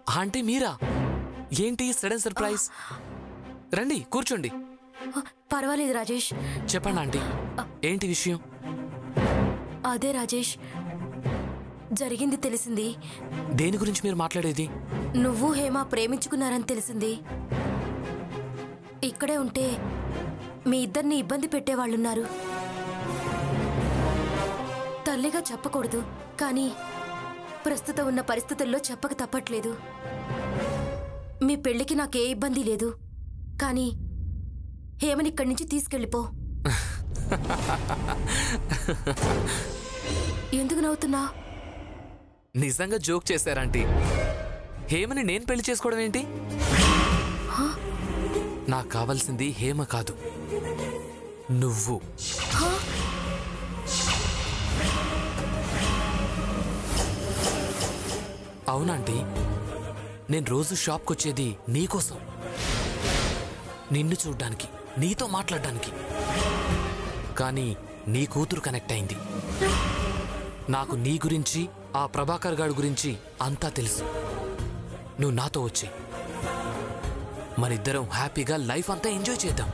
Aunty మీరా ఏంటి sudden surprise రండి కూర్చోండి ఆ, పర్వాలేదు రాజేష్ చెప్పండి ఆంటీ ఏంటి విషయం అదే రాజేష్ జరిగింది తెలిసింది దేని గురించి మీరు మాట్లాడేది నువ్వు హేమ ప్రేమించుకున్నారని తెలిసింది ఇక్కడే ఉంటే మీ ఇద్దరిని ఇబ్బంది పెట్టేవాళ్ళున్నారు తల్లిగా చెప్పకూడదు కానీ ప్రస్తుతం ఉన్న పరిస్థితుల్లో చెప్పక తప్పట్లేదు మీ పెళ్లికి నాకే ఇబ్బంది లేదు కానీ హేమని ఇక్కడి నుంచి తీసుకెళ్ళిపో ఎందుకు నవ్వుతున్నా నిజంగా జోక్ చేశారంటీ హేమని నేను పెళ్లి చేసుకోవడం ఏంటి నాకు కావాల్సింది హేమ కాదు నువ్వు అవునంటీ నేను రోజు షాప్కి వచ్చేది నీకోసం నిన్ను చూడ్డానికి నీతో మాట్లాడడానికి కానీ నీ కూతురు కనెక్ట్ అయింది నాకు నీ గురించి ఆ ప్రభాకర్ గాడి గురించి అంతా తెలుసు నువ్వు నాతో వచ్చి మనిద్దరం హ్యాపీగా లైఫ్ అంతా ఎంజాయ్ చేద్దాం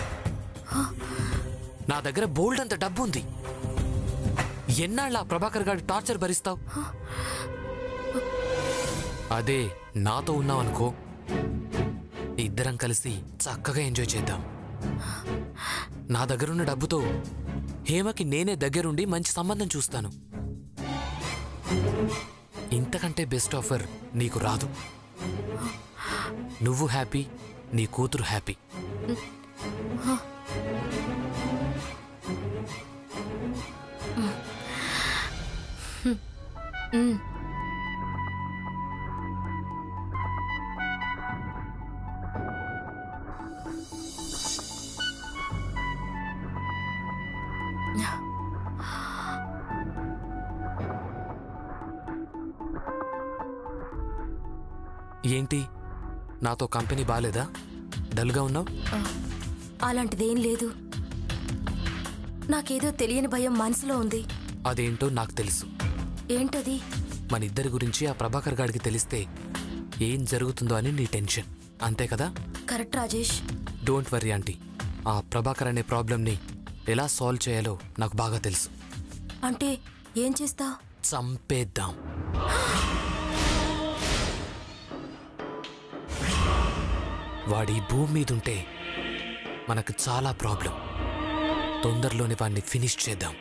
నా దగ్గర బోల్డ్ అంత డబ్బు ఉంది ఎన్నాళ్ళ ఆ ప్రభాకర్ గాడి టార్చర్ భరిస్తావు అదే నాతో ఉన్నావనుకో ఇద్దరం కలిసి చక్కగా ఎంజాయ్ చేద్దాం నా దగ్గరున్న డబ్బుతో హేమకి నేనే దగ్గరుండి మంచి సంబంధం చూస్తాను ఇంతకంటే బెస్ట్ ఆఫర్ నీకు రాదు నువ్వు హ్యాపీ నీ కూతురు హ్యాపీ ఏంటి నాతో కంపెనీ బాలేదా డల్గా ఉన్నావు అలాంటిదేం లేదు నాకేదో తెలియని భయం మనసులో ఉంది అదేంటో నాకు తెలుసు ఏంటది మన ఇద్దరి గురించి ఆ ప్రభాకర్ గాడికి తెలిస్తే ఏం జరుగుతుందో అని నీ టెన్షన్ అంతే కదా correct Rajesh don't worry aunty ఆ ప్రభాకర్ అనే ప్రాబ్లంని ఎలా సాల్వ్ చేయాలో నాకు బాగా తెలుసు అంటే ఏం చేస్తా చంపేద్దాం వాడి భూమి మీద ఉంటే మనకు చాలా ప్రాబ్లం తొందరలోనే వాడిని ఫినిష్ చేద్దాం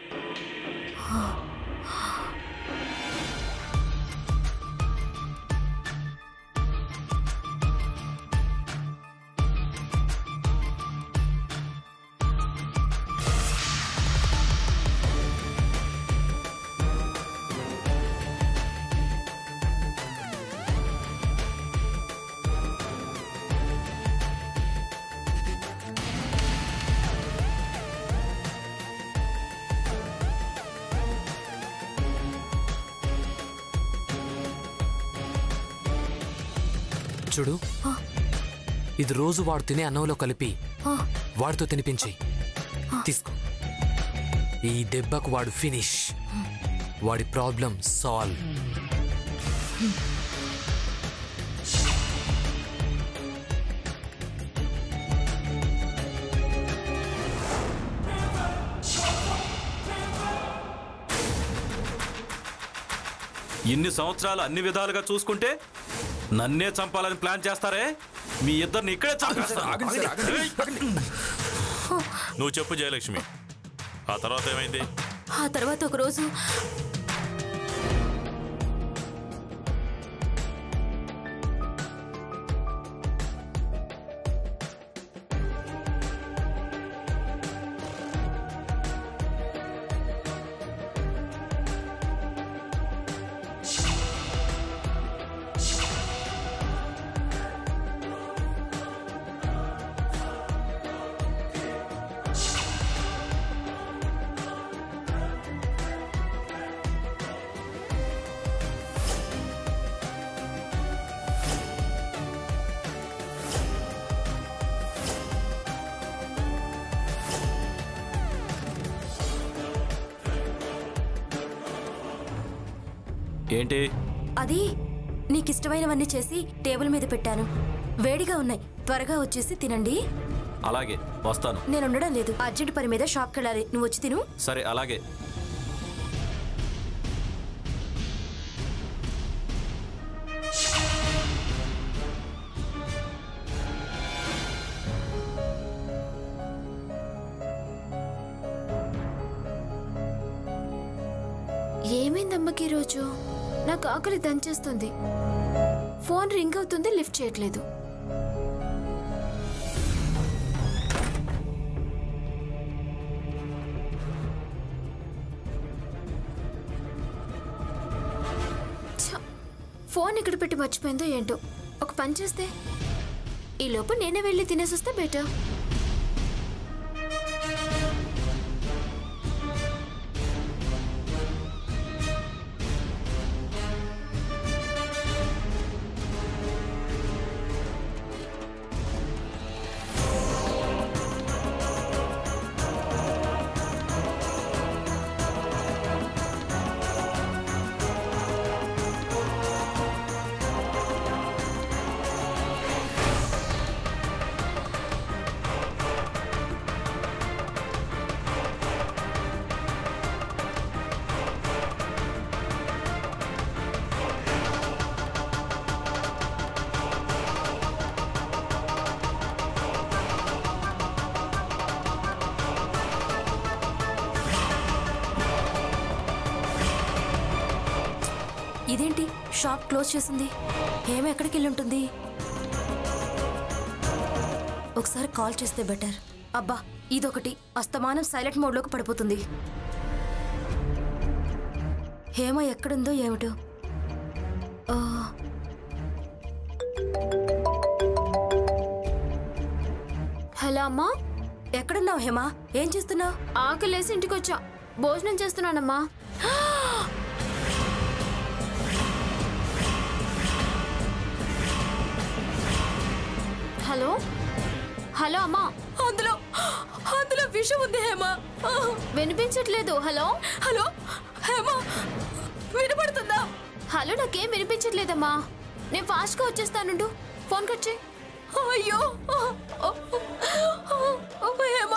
చూడు ఇది రోజు వాడు తినే అన్నంలో కలిపి ఆ, వాడితో తినిపించి తీసుకో ఈ దెబ్బకు వాడు ఫినిష్ వాడి ప్రాబ్లం సాల్వ్ ఇన్ని సంవత్సరాలు అన్ని విధాలుగా చూసుకుంటే నన్నే చంపాలని ప్లాన్ చేస్తారే మీ ఇద్దరిని ఇక్కడే చంపేస్తాను నువ్వు చెప్పు జయలక్ష్మి ఆ తర్వాత ఏమైంది ఆ తర్వాత ఒకరోజు ఏంటి అది నీకిష్టమైనవన్నీ చేసి టేబుల్ మీద పెట్టాను వేడిగా ఉన్నాయి త్వరగా వచ్చేసి తినండి అలాగే వస్తాను నేను ఉండడం లేదు అర్జెంట్ పని మీద షాప్కి వెళ్ళాలి నువ్వు వచ్చి తిను సరే అలాగే ఏమైంది అమ్మకి ఈరోజు నాకు ఆకలి దంచేస్తుంది ఫోన్ రింగ్ అవుతుంది లిఫ్ట్ చేయట్లేదు ఛ! ఫోన్ ఇక్కడ పెట్టి మర్చిపోయిందో ఏంటో ఒక పని చేస్తే ఈ లోపు నేనే వెళ్ళి తినేసి వస్తే బెటర్ ఇదేంటి షాప్ క్లోజ్ చేసింది ఏమో ఎక్కడికి వెళ్ళి ఉంటుంది ఒకసారి కాల్ చేస్తే బెటర్ అబ్బా ఇదొకటి అస్తమానం సైలెంట్ మోడ్లోకి పడిపోతుంది హేమ ఎక్కడుందో ఏమిటో ఆ, హలో అమ్మా ఎక్కడున్నావు హేమ ఏం చేస్తున్నావు ఆకలేసి ఇంటికి వచ్చా భోజనం చేస్తున్నానమ్మా హలో హలో అమ్మా అందులో అందులో విషయం ఉంది హేమ వినిపించట్లేదు హలో హలో హేమ వినపడుతుందా హలో నాకేం వినిపించట్లేదమ్మా నేను ఫాస్ట్గా వచ్చేస్తానుండు ఫోన్ కట్ చేయి అయ్యో హేమ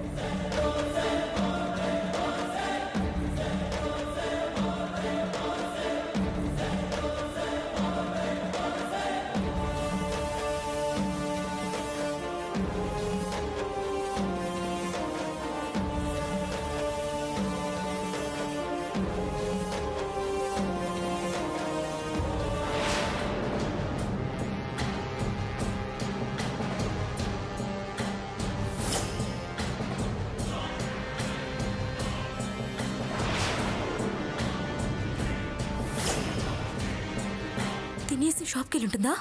తినేసి షాప్కి వెళ్ళి ఉంటుందా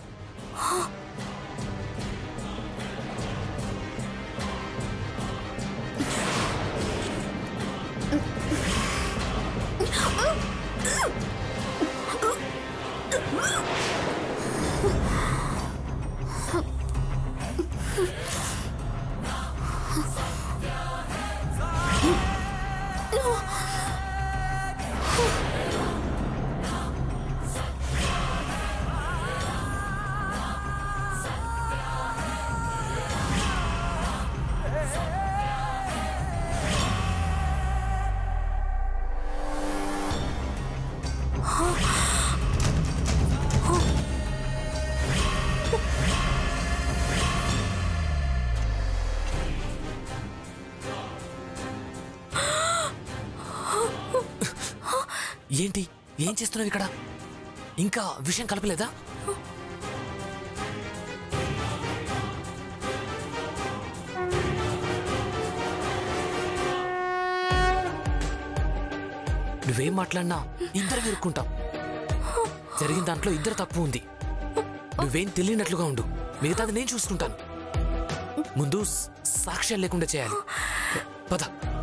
ఏంటి ఏం చేస్తున్నావు ఇక్కడ ఇంకా విషయం కలపలేదా నువ్వేం మాట్లాడినా ఇద్దరు ఇరుక్కుంటాం జరిగిన దాంట్లో ఇద్దరు తప్పు ఉంది నువ్వేం తెలియనట్లుగా ఉండు మిగతాది నేను చూసుకుంటాను ముందు స- సాక్ష్యాలు లేకుండా చేయాలి పద